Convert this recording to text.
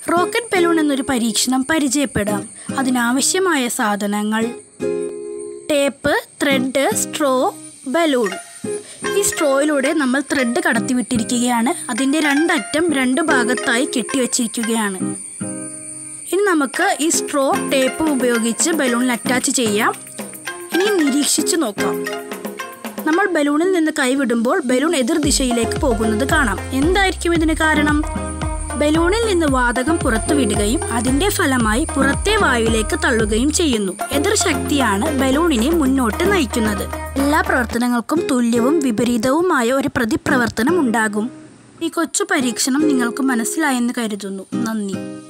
rocket balloon എന്നൊരു പരീക്ഷണം പരിചയപ്പെടാം അതിനാവശ്യമായ സാധനങ്ങൾ ടേപ്പ് ത്രെഡ് സ്ട്രോ ബലൂൺ ഈ സ്ട്രോയിലൂടെ നമ്മൾ ത്രെഡ് കടത്തിവിട്ടിരിക്കുകയാണ് അതിൻ്റെ രണ്ടറ്റം രണ്ട് ഭാഗത്തായി കെട്ടിവെച്ചിരിക്കുകയാണ് ഇനി നമുക്ക് ഈ സ്ട്രോ ടേപ്പ് ഉപയോഗിച്ച് ബലൂണിൽ അറ്റാച്ച് ചെയ്യാം ഇനി നിരീക്ഷിച്ചു നോക്കാം നമ്മൾ ബലൂണിൽ നിന്ന് കൈവിടുമ്പോൾ ബലൂൺ എതിർദിശയിലേക്ക് പോകുന്നത് കാണാം എന്തായിരിക്കും ഇതിന് കാരണം ബലൂണിൽ നിന്ന് വാതകം പുറത്തുവിടുകയും അതിന്റെ ഫലമായി പുറത്തെ വായുവിലേക്ക് തള്ളുകയും ചെയ്യുന്നു എതിർ ശക്തിയാണ് ബലൂണിനെ മുന്നോട്ട് നയിക്കുന്നത് എല്ലാ പ്രവർത്തനങ്ങൾക്കും തുല്യവും വിപരീതവുമായ ഒരു പ്രതിപ്രവർത്തനം ഉണ്ടാകും ഈ കൊച്ചു പരീക്ഷണം നിങ്ങൾക്ക് മനസ്സിലായെന്ന് കരുതുന്നു നന്ദി